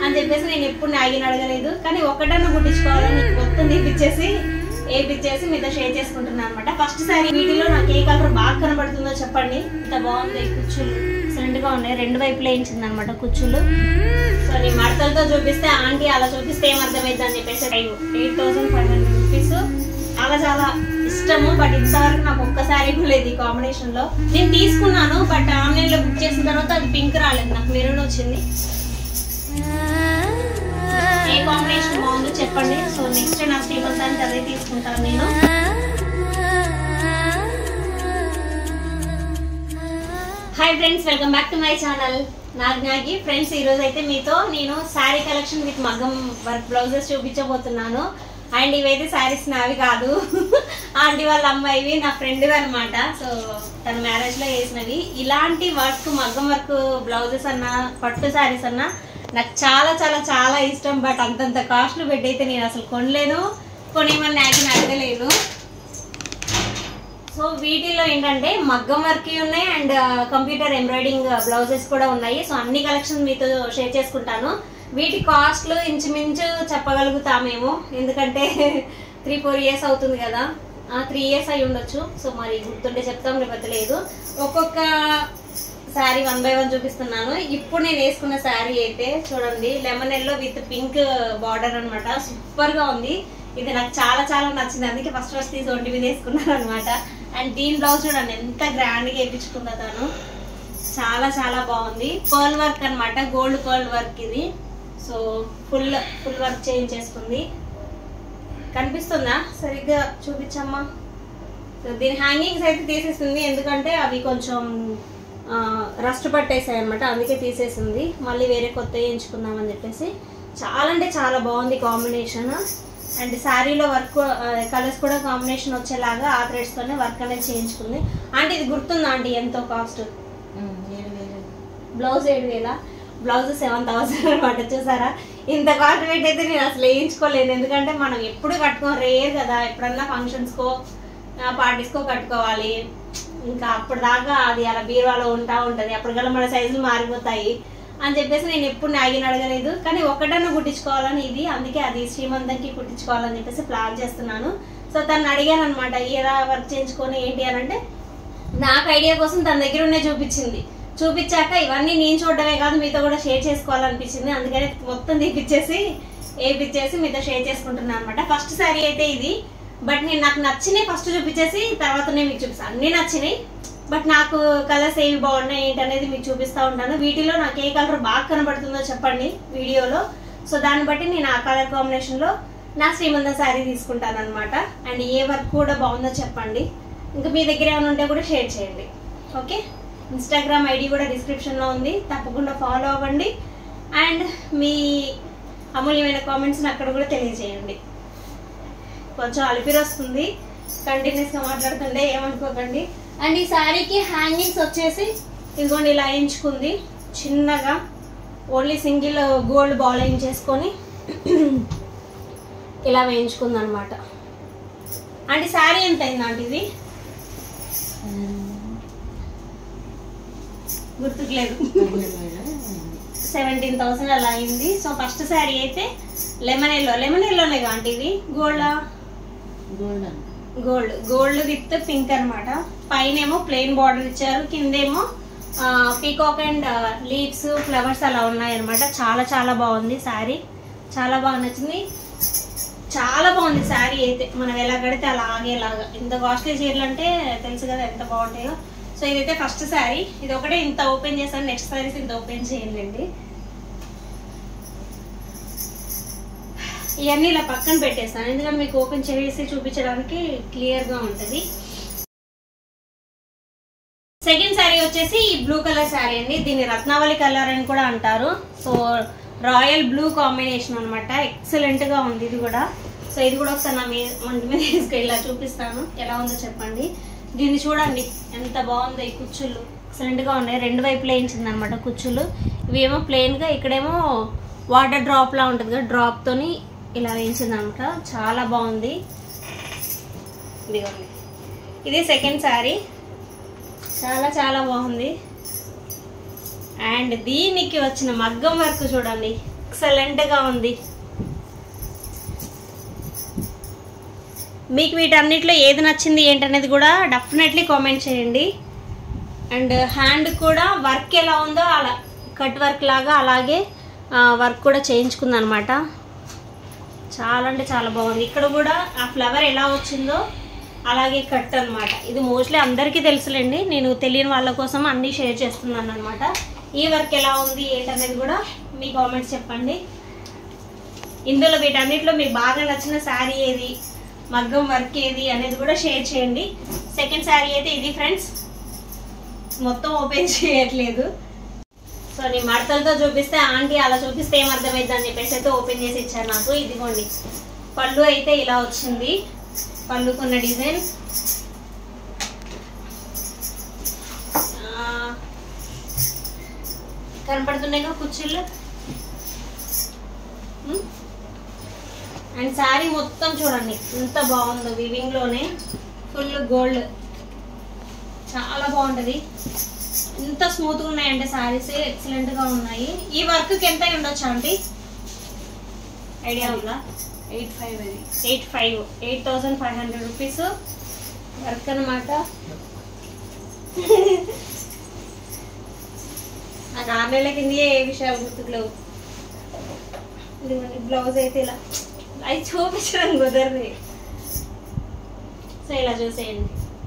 అని చెప్పేసి నేను ఎప్పుడు నాగిని అడగలేదు కానీ ఒకటన్నా కుట్టించుకోవాలని మొత్తం తీపిచ్చేసి వేపిచ్చేసి మీతో షేర్ చేసుకుంటున్నాను అనమాట ఫస్ట్ సారి వీటిలో నాకు ఏ కలర్ బాగా కనబడుతుందో చెప్పండి ఇంత బాగుంది కుచ్చులు ఎక్సలెంట్ గా ఉన్నాయి రెండు వైపులు వేయించింది అనమాట కుచ్చులు సో నేను మడతలతో చూపిస్తే ఆంటీ అలా చూపిస్తే ఏమర్థమైంది అని చెప్పేసి eight thousand five hundred rupees చాలా చాలా ఇష్టము బట్ ఇంతవరకు నాకు ఒక్కసారి కూడా లేదు ఈ కాంబినేషన్ లో నేను తీసుకున్నాను బట్ ఆన్లైన్ లో బుక్ చేసిన తర్వాత అది పింక్ రాలేదు నాకు మెరూన్ వచ్చింది ఏ కాంబినేషన్ బాగుందో చెప్పండి సో నెక్స్ట్ నా శ్రీమంతానికి అదే తీసుకుంటాను నేను hi friends welcome back to my channel Nagnagi friends ఈ రోజు అయితే మీతో నేను శారీ కలెక్షన్ విత్ మగ్గం వర్క్ బ్లౌజెస్ చూపించబోతున్నాను అండ్ ఇవైతే శారీస్ నావి కాదు ఆంటీ వాళ్ళ అమ్మాయివి నా ఫ్రెండ్ అనమాట సో తన మ్యారేజ్ లో వేసినవి ఇలాంటి వర్క్ మగ్గం వర్క్ బ్లౌజెస్ అన్నా పట్టు శారీస్ అన్నా నాకు చాలా చాలా చాలా ఇష్టం బట్ అంతంత కాస్ట్లు పెట్టయితే నేను అసలు కొనలేను కొనేమని నాకు అడగలేను సో వీటిలో ఏంటంటే మగ్గం వర్క్ ఉన్నాయి అండ్ కంప్యూటర్ ఎంబ్రాయిడింగ్ బ్లౌజెస్ కూడా ఉన్నాయి సో అన్ని కలెక్షన్ మీతో షేర్ చేసుకుంటాను వీటి కాస్ట్లు ఇంచుమించు చెప్పగలుగుతామేమో ఎందుకంటే త్రీ ఫోర్ ఇయర్స్ అవుతుంది కదా త్రీ ఇయర్స్ అయి ఉండొచ్చు సో మరి గుర్తుంటే చెప్తాం లేకపోతే లేదు ఒక్కొక్క శారీ వన్ బై వన్ చూపిస్తున్నాను ఇప్పుడు నేను వేసుకున్న శారీ అయితే చూడండి lemon yellow with pink border అనమాట సూపర్ గా ఉంది ఇది నాకు చాలా చాలా నచ్చింది అందుకే ఫస్ట్ ఫస్ట్ తీసి ఒంటి మీద వేసుకున్నాను అనమాట అండ్ దీని బ్లౌజ్ చూడండి ఎంత గ్రాండ్ గా వేయించుకుందా తను చాలా చాలా బాగుంది పర్ల్ వర్క్ అన్నమాట గోల్డ్ పర్ల్ వర్క్ ఇది సో ఫుల్ ఫుల్ వర్క్ చేయించేసుకుంది కనిపిస్తుందా సరిగ్గా చూపించమ్మా సో దీని హ్యాంగింగ్స్ అయితే తీసేసింది ఎందుకంటే అవి కొంచెం రస్ట్ పట్టేసాయి అనమాట అందుకే తీసేసింది మళ్ళీ వేరే కొత్త ఎంచుకుందామని చెప్పేసి చాలా అంటే చాలా బాగుంది కాంబినేషన్ అండ్ శారీలో వర్క్ కలర్స్ కూడా కాంబినేషన్ వచ్చేలాగా ఆ థ్రెడ్స్తోనే వర్క్ అనేది చేయించుకుంది అంటే ఇది గుర్తుందా ఆంటీ ఎంతో కాస్ట్ బ్లౌజ్ ఏడు వేల బ్లౌజ్ సెవెన్ థౌసండ్ అనమాట చూసారా ఇంత కాస్ట్ పెట్టి అయితే నేను అసలు వేయించుకోలేదు ఎందుకంటే మనం ఎప్పుడు కట్టుకోం రేర్ కదా ఎప్పుడన్నా ఫంక్షన్స్కో పార్టీస్కో కట్టుకోవాలి ఇంకా అప్పుడు దాకా అది అలా బీరువాలో ఉంటా ఉంటుంది అప్పటికల్లా మన సైజులు మారిపోతాయి అని చెప్పేసి నేను ఎప్పుడు నాగిని అడగలేదు కానీ ఒకటన్నా కుట్టించుకోవాలని ఇది అందుకే అది శ్రీమంతంకి కుట్టించుకోవాలని చెప్పేసి ప్లాన్ చేస్తున్నాను సో తను అడిగాను అనమాట ఎలా వర్క్ చేయించుకొని ఏంటి అని అంటే నాకు ఐడియా కోసం తన దగ్గర ఉండే చూపించింది చూపించాక ఇవన్నీ నేను చూడడమే కాదు మీతో కూడా షేర్ చేసుకోవాలనిపించింది అందుకని మొత్తం తీపిచ్చేసి వేపిచ్చేసి మీతో షేర్ చేసుకుంటున్నాను అనమాట ఫస్ట్ శారీ అయితే ఇది బట్ నేను నాకు నచ్చినాయి ఫస్ట్ చూపించేసి తర్వాత నేను మీకు చూపిస్తాను అన్నీ నచ్చినాయి బట్ నాకు కలర్స్ ఏవి బాగున్నాయి ఏంటి అనేది మీకు చూపిస్తూ ఉంటాను వీటిలో నాకు ఏ కలర్ బాగా కనబడుతుందో చెప్పండి వీడియోలో సో దాన్ని బట్టి నేను ఆ కలర్ కాంబినేషన్లో నా శ్రీమంత శారీ తీసుకుంటాను అనమాట అండ్ ఏ వర్క్ కూడా బాగుందో చెప్పండి ఇంకా మీ దగ్గర ఏమైనా ఉంటే కూడా షేర్ చేయండి ఓకే ఇన్స్టాగ్రామ్ ఐడి కూడా డిస్క్రిప్షన్లో ఉంది తప్పకుండా ఫాలో అవ్వండి అండ్ మీ అమూల్యమైన కామెంట్స్ని అక్కడ కూడా తెలియజేయండి కొంచెం అలిపిరి వస్తుంది కంటిన్యూస్గా మాట్లాడుతుంటే ఏమనుకోకండి అండ్ ఈ శారీకి హ్యాంగింగ్స్ వచ్చేసి ఇదిగోండి ఇలా వేయించుకుంది చిన్నగా ఓన్లీ సింగిల్ గోల్డ్ బాల్ వేయించేసుకొని ఇలా వేయించుకుంది అనమాట అంటే శారీ ఎంత అయింది ఆంటీ ఇది గుర్తుకులేదు సెవెంటీన్ థౌసండ్ అలా అయింది సో ఫస్ట్ శారీ అయితే లెమన్ ఎల్లో లెమన్ ఎల్లోనే కాంటి ఇది గోల్డా గోల్డ్ గోల్డ్ విత్ పింక్ అనమాట పైన ఏమో ప్లెయిన్ బార్డర్ ఇచ్చారు కిందేమో పీకాక్ అండ్ లీవ్స్ ఫ్లవర్స్ అలా ఉన్నాయి అనమాట చాలా చాలా బాగుంది శారీ చాలా బాగా నచ్చింది చాలా బాగుంది శారీ అయితే మనం ఎలా కడితే అలా ఆగేలాగా ఇంత కాస్ట్లీ చీరలు అంటే తెలుసు కదా ఎంత బాగుంటాయో సో ఇదైతే ఫస్ట్ శారీ ఇది ఒకటే ఇంత ఓపెన్ చేశాను నెక్స్ట్ శారీస్ ఇంత ఓపెన్ చేయండి ఇవన్నీ ఇలా పక్కన పెట్టేస్తాను ఎందుకంటే మీకు ఓపెన్ చేసి చూపించడానికి క్లియర్గా ఉంటుంది సెకండ్ శారీ వచ్చేసి ఈ బ్లూ కలర్ శారీ అండి దీన్ని రత్నావళి కలర్ అని కూడా అంటారు సో రాయల్ బ్లూ కాంబినేషన్ అనమాట ఎక్సలెంట్ గా ఉంది ఇది కూడా సో ఇది కూడా ఒకసారి నా మీద ఒంటి మీద తీసుకెళ్ళి ఇలా చూపిస్తాను ఎలా ఉందో చెప్పండి దీన్ని చూడండి ఎంత బాగుందో ఈ కుచ్చులు ఎక్సలెంట్ గా ఉన్నాయి రెండు వైపులా వేయించింది అనమాట కుచ్చులు ఇవేమో ప్లెయిన్ గా ఇక్కడేమో వాటర్ డ్రాప్ లా ఉంటుంది కదా డ్రాప్ తోని ఇలా వేయించింది అనమాట చాలా బాగుంది ఇదిగోండి ఇది సెకండ్ శారీ చాలా చాలా బాగుంది అండ్ దీనికి వచ్చిన మగ్గం వర్క్ చూడండి ఎక్సలెంట్గా ఉంది మీకు వీటన్నిటిలో ఏది నచ్చింది ఏంటనేది కూడా డెఫినెట్లీ కామెంట్ చేయండి అండ్ హ్యాండ్ కూడా వర్క్ ఎలా ఉందో అలా కట్ వర్క్ లాగా అలాగే వర్క్ కూడా చేయించుకుందనమాట చాలా అంటే చాలా బాగుంది ఇక్కడ కూడా ఆ ఫ్లవర్ ఎలా వచ్చిందో అలాగే కట్ అన్నమాట ఇది మోస్ట్లీ అందరికీ తెలుసులేండి నేను తెలియని వాళ్ళ కోసం అన్నీ షేర్ చేస్తున్నాను అనమాట ఈ వర్క్ ఎలా ఉంది ఏంటనేది కూడా మీ కామెంట్స్ చెప్పండి ఇందులో వీటన్నిటిలో మీకు బాగా నచ్చిన శారీ ఏది మగ్గం వర్క్ ఏది అనేది కూడా షేర్ చేయండి సెకండ్ శారీ అయితే ఇది ఫ్రెండ్స్ మొత్తం ఓపెన్ చేయట్లేదు సో నేను మడతలతో చూపిస్తే ఆంటీ అలా చూపిస్తే ఏం అర్థమైంది అని చెప్పేసి అయితే ఓపెన్ చేసి ఇచ్చారు నాకు ఇదిగోండి పళ్ళు అయితే ఇలా వచ్చింది పళ్ళుకున్న డిజైన్ కనపడుతున్నాయిగా కుర్చీలు ఉమ్. అండ్ శారీ మొత్తం చూడండి ఎంత బాగుందో వివింగ్ లోనే ఫుల్ గోల్డ్ చాలా బాగుంటది ఎంత స్మూత్ గా ఉన్నాయంటే శారీస్ ఎక్సలెంట్ గా ఉన్నాయి ఈ వర్క్ కి ఎంత అయి ఉండొచ్చు ఆంటీ ఐడియా ఉందా ఎయిట్ ఫైవ్ అది eight five eight thousand five hundred rupees work అనమాట నాకు ఆరు నెలల కింద ఏ విషయాలు గుర్తుకులేవు ఇదిగోండి బ్లౌజ్ అయితే ఇలా అవి చూపించడం కుదరదు సో ఇలా చూసేయండి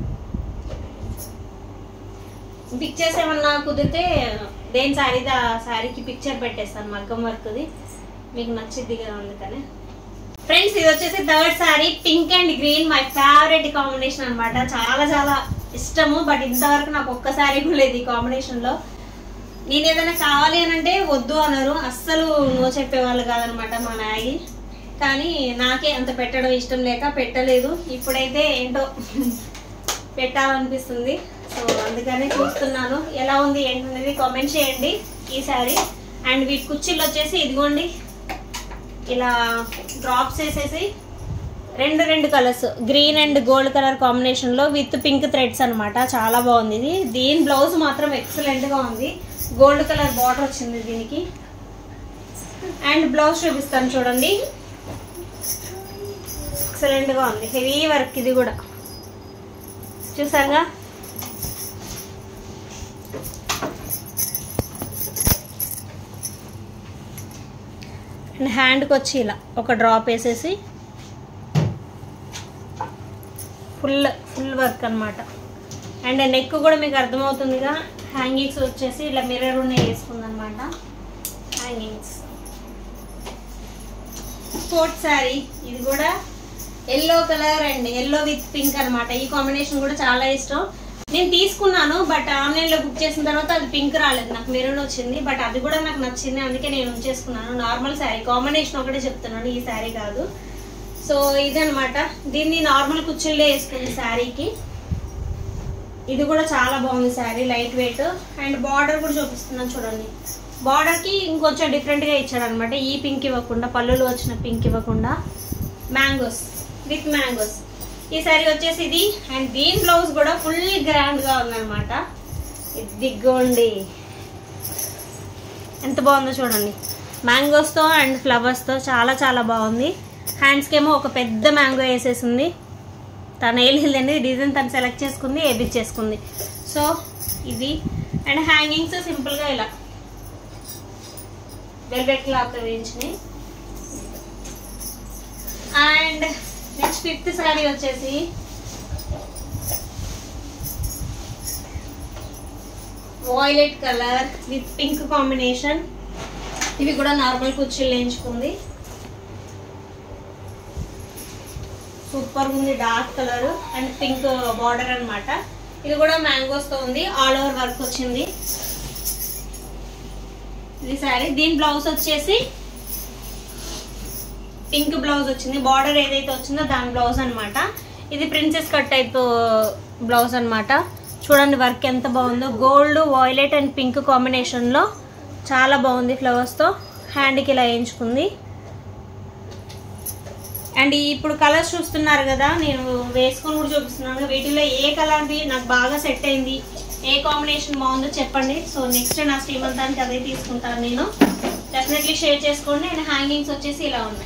పిక్చర్స్ ఏమన్నా కుదిరితే దేని శారీ ఆ శారీకి పిక్చర్ పెట్టేస్తాను మగ్గం వర్క్ది మీకు నచ్చిద్ది కదా అందుకనే ఫ్రెండ్స్ ఇది వచ్చేసి third sari pink and green my favourite combination అన్నమాట చాలా చాలా ఇష్టము బట్ ఇంతవరకు నాకు ఒక్క సారీ కూడా లేదు ఈ కాంబినేషన్ లో నేను ఏదైనా కావాలి అని అంటే వద్దు అన్నారు అస్సలు నో చెప్పేవాళ్ళు కాదనమాట మా నాయి కానీ నాకే అంత పెట్టడం ఇష్టం లేక పెట్టలేదు ఇప్పుడైతే ఏంటో పెట్టాలనిపిస్తుంది సో అందుకనే చూస్తున్నాను ఎలా ఉంది ఏంటనేది కామెంట్ చేయండి ఈ సారీ అండ్ వీటి కుర్చీలు వచ్చేసి ఇదిగోండి ఇలా డ్రాప్స్ వేసేసి రెండు రెండు colours green and gold colour combination లో విత్ పింక్ థ్రెడ్స్ అన్నమాట చాలా బాగుంది ఇది దీని బ్లౌజ్ మాత్రం ఎక్సలెంట్ గా ఉంది గోల్డ్ కలర్ బార్డర్ వచ్చింది దీనికి అండ్ బ్లౌజ్ చూపిస్తాను చూడండి ఎక్సలెంట్ గా ఉంది హెవీ వర్క్ ఇది కూడా చూసారుగా అండ్ హ్యాండ్కి వచ్చి ఇలా ఒక డ్రాప్ వేసేసి ఫుల్ ఫుల్ వర్క్ అన్నమాట అండ్ నెక్ కూడా మీకు అర్థమవుతుందిగా హ్యాంగింగ్స్ వచ్చేసి ఇలా మిర్రర్ ఉన్నాయి వేసుకుంది అనమాట హ్యాంగింగ్స్ స్పోర్ట్ శారీ ఇది కూడా yellow colour and yellow with pink అన్నమాట ఈ కాంబినేషన్ కూడా చాలా ఇష్టం నేను తీసుకున్నాను బట్ ఆన్లైన్లో బుక్ చేసిన తర్వాత అది పింక్ రాలేదు నాకు మెరూన్ వచ్చింది బట్ అది కూడా నాకు నచ్చింది అందుకే నేను ఉంచేసుకున్నాను నార్మల్ శారీ కాంబినేషన్ ఒకటే చెప్తున్నాను ఈ శారీ కాదు సో ఇదనమాట దీన్ని నార్మల్ కుర్చీల్లో వేసుకుంది శారీకి ఇది కూడా చాలా బాగుంది sari light weight and border కూడా చూపిస్తున్నాను చూడండి బార్డర్కి ఇంకొంచెం డిఫరెంట్గా ఇచ్చాడు అనమాట ఈ పింక్ ఇవ్వకుండా పళ్ళులో వచ్చిన పింక్ ఇవ్వకుండా మ్యాంగోస్ విత్ మ్యాంగోస్ ఈ శారీ వచ్చేసి ఇది అండ్ దీని బ్లౌజ్ కూడా ఫుల్ గ్రాండ్గా ఉందన్నమాట ఇదిగోండి ఎంత బాగుందో చూడండి మ్యాంగోస్తో అండ్ ఫ్లవర్స్తో చాలా చాలా బాగుంది హ్యాండ్స్కి ఏమో ఒక పెద్ద మ్యాంగో వేసేసింది తను వేయలేదండి డిజైన్ తను సెలెక్ట్ చేసుకుంది వేపించేసుకుంది సో ఇది అండ్ హ్యాంగింగ్స్ సింపుల్గా ఇలా వెల్వెట్ క్లాత్ వేయించినాయి అండ్ నెక్స్ట్ ఫిఫ్త్ శారీ వచ్చేసి violet colour with pink combination ఇవి కూడా నార్మల్ కుర్చీలు వేయించుకుంది సూపర్ ఉంది dark colour and pink border అన్నమాట ఇది కూడా మ్యాంగోస్ తో ఉంది ఆల్ ఓవర్ వర్క్ వచ్చింది ఇది సారీ దీని బ్లౌజ్ వచ్చేసి పింక్ బ్లౌజ్ వచ్చింది బార్డర్ ఏదైతే వచ్చిందో దాని బ్లౌజ్ అన్నమాట ఇది ప్రిన్సెస్ కట్ టైప్ బ్లౌజ్ అన్నమాట చూడండి వర్క్ ఎంత బాగుందో గోల్డ్ వాయిలెట్ అండ్ పింక్ కాంబినేషన్లో చాలా బాగుంది ఫ్లవర్స్తో హ్యాండ్కి ఇలా వేయించుకుంది అండ్ ఇప్పుడు కలర్స్ చూస్తున్నారు కదా నేను వేసుకొని కూడా చూపిస్తున్నాను వీటిలో ఏ కలర్ది నాకు బాగా సెట్ అయింది ఏ కాంబినేషన్ బాగుందో చెప్పండి సో నెక్స్ట్ నా శ్రీమంతానికి అదే తీసుకుంటాను నేను డెఫినెట్లీ షేర్ చేసుకోండి అండ్ హ్యాంగింగ్స్ వచ్చేసి ఇలా ఉన్నాయి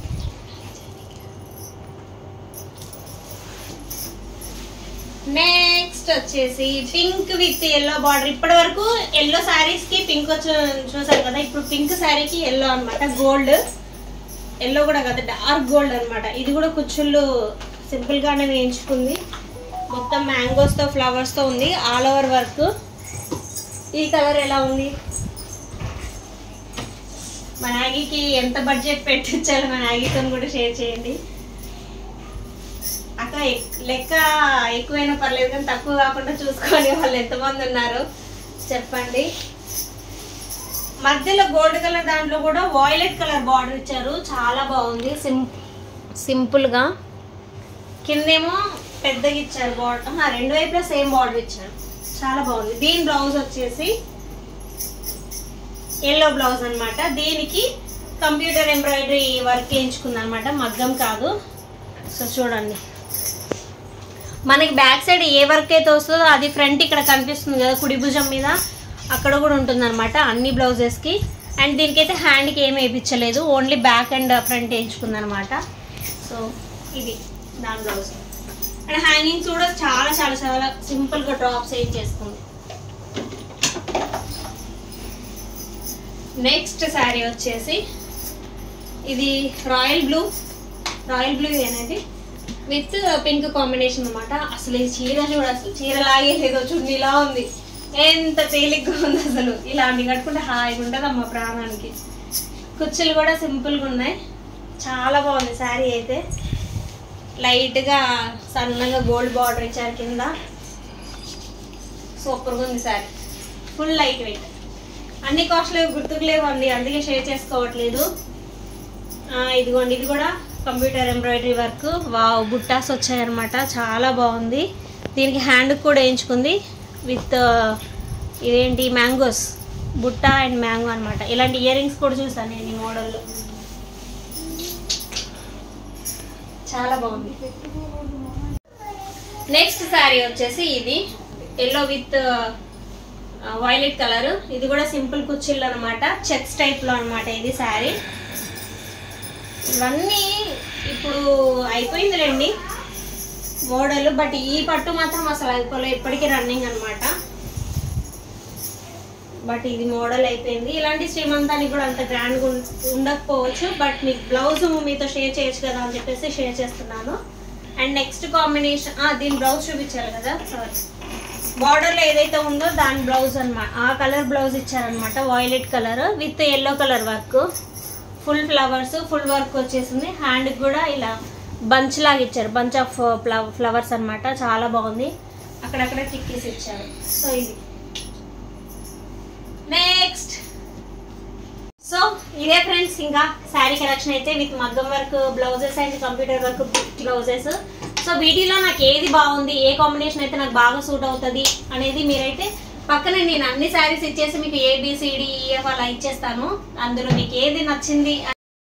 నెక్స్ట్ వచ్చేసి పింక్ విత్ ఎల్లో బార్డర్ ఇప్పటి వరకు ఎల్లో శారీస్ కి పింక్ వచ్చి చూసారు కదా ఇప్పుడు పింక్ శారీకి ఎల్లో అన్నమాట గోల్డ్ ఎల్లో కూడా కదా డార్క్ గోల్డ్ అన్నమాట ఇది కూడా కుచ్చుళ్ళు సింపుల్ గానే వేయించుకుంది మొత్తం మ్యాంగోస్ తో ఫ్లవర్స్ తో ఉంది ఆల్ ఓవర్ వర్క్ ఈ కలర్ ఎలా ఉంది మా నాగికి ఎంత బడ్జెట్ పెట్టించాలో మా నాగితో కూడా షేర్ చేయండి అక్క ఎక్- లెక్క ఎక్కువైనా పర్లేదు కానీ తక్కువ కాకుండా చూసుకొని వాళ్ళు ఎంతమంది ఉన్నారు చెప్పండి మధ్యలో గోల్డ్ కలర్ దాంట్లో కూడా వాయిలెట్ కలర్ బార్డర్ ఇచ్చారు చాలా బాగుంది సిం సింపుల్గా కిందేమో పెద్దగా ఇచ్చారు బార్డర్ రెండు వైపులా సేమ్ బార్డర్ ఇచ్చారు చాలా బాగుంది దీని బ్లౌజ్ వచ్చేసి ఎల్లో బ్లౌజ్ అన్నమాట దీనికి కంప్యూటర్ ఎంబ్రాయిడరీ వర్క్ వేయించుకుంది అనమాట మగ్గం కాదు సో చూడండి మనకి బ్యాక్ సైడ్ ఏ వర్క్ అయితే వస్తుందో అది ఫ్రంట్ ఇక్కడ కనిపిస్తుంది కదా కుడి భుజం మీద అక్కడ కూడా ఉంటుంది అనమాట అన్ని బ్లౌజెస్కి అండ్ దీనికైతే హ్యాండ్కి ఏమి వేయించలేదు ఓన్లీ బ్యాక్ అండ్ ఫ్రంట్ వేయించుకుంది అనమాట సో ఇది దాని బ్లౌజ్ అండ్ హ్యాంగింగ్స్ కూడా చాలా చాలా చాలా సింపుల్గా డ్రాప్స్ వేయించేసుకుంది నెక్స్ట్ శారీ వచ్చేసి ఇది రాయల్ బ్లూ రాయల్ బ్లూ అనేది విత్ పింక్ కాంబినేషన్ అన్నమాట అసలు ఈ చీర చూడ అసలు చీర లాగే లేదో చున్నీలా ఉంది ఎంత తేలిగ్గా ఉంది అసలు ఇలాంటి కట్టుకుంటే హాయిగా ఉంటుంది అమ్మ ప్రాణానికి కుచ్చులు కూడా సింపుల్గా ఉన్నాయి చాలా బాగుంది శారీ అయితే లైట్గా సన్నగా గోల్డ్ బార్డర్ ఇచ్చారు కింద సూపర్గా ఉంది శారీ ఫుల్ లైట్ వెయిట్ అన్ని కాస్ట్లు గుర్తుకు లేవండి అందుకే షేర్ చేసుకోవట్లేదు ఆ, ఇదిగోండి ఇది కూడా కంప్యూటర్ ఎంబ్రాయిడరీ వర్క్ వావ్ బుట్టాస్ వచ్చాయన్నమాట చాలా బాగుంది దీనికి హ్యాండ్ కూడా వేయించుకుంది విత్ ఇదేంటి మ్యాంగోస్ బుట్ట అండ్ మ్యాంగో అన్నమాట ఇలాంటి ఇయర్ రింగ్స్ కూడా చూసాను నేను ఈ మోడల్లో చాలా బాగుంది నెక్స్ట్ శారీ వచ్చేసి ఇది ఎల్లో విత్ వైలెట్ కలర్ ఇది కూడా సింపుల్ కుచ్చిళ్ళు అనమాట చెక్స్ టైప్ లో అనమాట ఇది శారీ ఇవన్నీ ఇప్పుడు అయిపోయిందిలేండి మోడల్ బట్ ఈ పట్టు మాత్రం అసలు అయిపోలే ఇప్పటికీ రన్నింగ్ అన్నమాట బట్ ఇది మోడల్ అయిపోయింది ఇలాంటి శ్రీమంతానికి కూడా అంత గ్రాండ్ ఉండకపోవచ్చు బట్ మీకు బ్లౌజ్ మీతో షేర్ చేయొచ్చు కదా అని చెప్పేసి షేర్ చేస్తున్నాను అండ్ నెక్స్ట్ కాంబినేషన్ దీని బ్లౌజ్ చూపించారు కదా సారీ బార్డర్లో ఏదైతే ఉందో దాని బ్లౌజ్ అన్నమాట ఆ కలర్ బ్లౌజ్ ఇచ్చారనమాట violet colour with yellow colour work full flowers full work వచ్చేసింది హ్యాండ్ కూడా ఇలా బంచ్ లాగా ఇచ్చారు బంచ్ ఆఫ్ ఫ్లవర్స్ అన్నమాట చాలా బాగుంది అక్కడక్కడ టిక్కీస్ ఇచ్చారు సో ఇది నెక్స్ట్ సో ఇదే ఫ్రెండ్స్ ఇంకా శారీ కలెక్షన్ అయితే విత్ మగ్గం work blouses and computer work blouses so వీటిలో నాకు ఏది బాగుంది ఏ కాంబినేషన్ అయితే నాకు బాగా సూట్ అవుతుంది అనేది మీరైతే పక్కన నేను అన్ని శారీస్ ఇచ్చేసి మీకు ఏబిసిడి ఈఎఫ్ అలా ఇచ్చేస్తాను అందులో మీకు ఏది నచ్చింది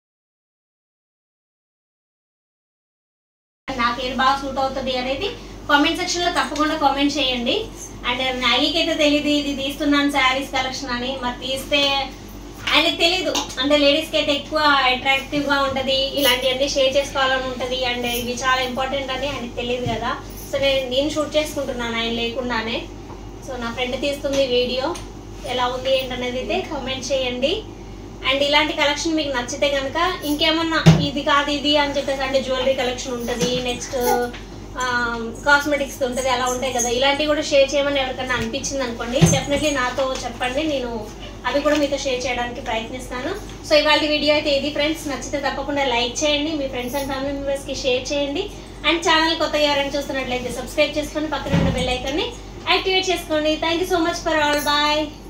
నాకు ఏది బాగా సూట్ అవుతుంది అనేది కామెంట్ సెక్షన్ లో తప్పకుండా కామెంట్ చేయండి అండ్ నాగికి అయితే తెలియదు ఇది తీస్తున్నాను శారీస్ కలెక్షన్ అని మరి తీస్తే ఆయనకి తెలీదు అంటే లేడీస్కి అయితే ఎక్కువ అట్రాక్టివ్ గా ఉంటది ఇలాంటివన్నీ షేర్ చేసుకోవాలని ఉంటది అండ్ ఇవి చాలా ఇంపార్టెంట్ అని ఆయనకి తెలియదు కదా సో నేను నేను షూట్ చేసుకుంటున్నాను ఆయన లేకుండానే సో నా ఫ్రెండ్ తీస్తుంది వీడియో ఎలా ఉంది ఏంటనేది అయితే కామెంట్ చేయండి అండ్ ఇలాంటి కలెక్షన్ మీకు నచ్చితే కనుక ఇంకేమన్నా ఇది కాదు ఇది అని చెప్పేసి అంటే జ్యువెలరీ కలెక్షన్ ఉంటుంది నెక్స్ట్ కాస్మెటిక్స్ ఉంటుంది అలా ఉంటాయి కదా ఇలాంటివి కూడా షేర్ చేయమని ఎవరికైనా అనిపించింది అనుకోండి డెఫినెట్లీ నాతో చెప్పండి నేను అవి కూడా మీతో షేర్ చేయడానికి ప్రయత్నిస్తాను సో ఇవాళ వీడియో అయితే ఇది ఫ్రెండ్స్ నచ్చితే తప్పకుండా లైక్ చేయండి మీ ఫ్రెండ్స్ అండ్ ఫ్యామిలీ మెంబర్స్కి షేర్ చేయండి అండ్ ఛానల్ కొత్తగా ఎవరైనా చూస్తున్నట్లయితే సబ్స్క్రైబ్ చేసుకొని పక్కన ఉన్న బెల్ ఐకాన్ని యాక్టివేట్ చేసుకోండి thank you so much for all bye